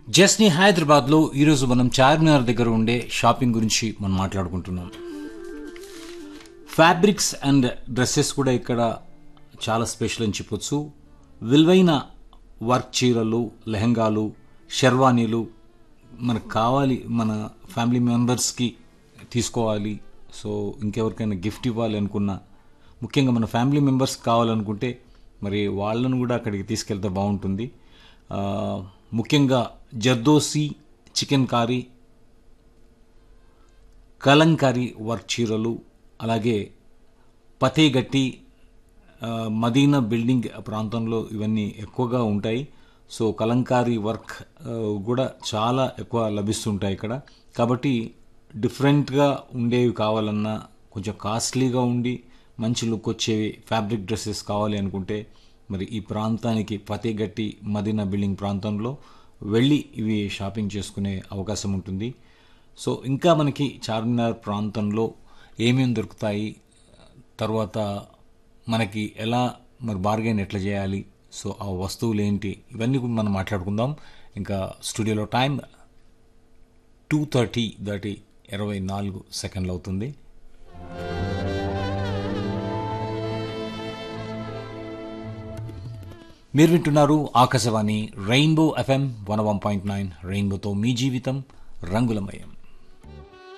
జస్ని హైదరాబాద్లో ఈరోజు మనం చార్మినార్ దగ్గర ఉండే షాపింగ్ గురించి మనం మాట్లాడుకుంటున్నాం ఫ్యాబ్రిక్స్ అండ్ డ్రెస్సెస్ కూడా ఇక్కడ చాలా స్పెషల్ అని చెప్పొచ్చు విలువైన వర్క్ చీరలు లెహంగాలు షెర్వానీలు మనకు కావాలి మన ఫ్యామిలీ మెంబర్స్కి తీసుకోవాలి సో ఇంకెవరికైనా గిఫ్ట్ ఇవ్వాలి అనుకున్నా ముఖ్యంగా మన ఫ్యామిలీ మెంబర్స్ కావాలనుకుంటే మరి వాళ్ళను కూడా అక్కడికి తీసుకెళ్తే బాగుంటుంది ఆ, ముఖ్యంగా జర్దోసి చికెన్ కారీ కలంకారీ వర్క్ చీరలు అలాగే పతేగట్టి ఆ, మదీనా బిల్డింగ్ ప్రాంతంలో ఇవన్నీ ఎక్కువగా ఉంటాయి సో కలంకారీ వర్క్ ఆ, కూడా చాలా ఎక్కువ లభిస్తుంటాయి ఇక్కడ కాబట్టి డిఫరెంట్గా ఉండేవి కావాలన్నా కొంచెం కాస్ట్లీగా ఉండి మంచి లుక్ వచ్చేవి ఫ్యాబ్రిక్ డ్రెస్సెస్ కావాలి అనుకుంటే మరి ఈ ప్రాంతానికి ఫతేగట్టి మదీనా బిల్డింగ్ ప్రాంతంలో వెళ్ళి ఇవి షాపింగ్ చేసుకునే అవకాశం ఉంటుంది సో ఇంకా మనకి చార్మినార్ ప్రాంతంలో ఏమేమి దొరుకుతాయి తర్వాత మనకి ఎలా మరి బార్గెన్ ఎట్లా చేయాలి సో ఆ వస్తువులు ఏంటి ఇవన్నీ కూడా మనం మాట్లాడుకుందాం ఇంకా స్టూడియోలో టైం టూ థర్టీ దాటి ఇరవై నాలుగు సెకండ్లు అవుతుంది మీరు వింటున్నారు Akashvani rainbow FM one one point nine రెయిన్బోతో మీ జీవితం రంగులమయం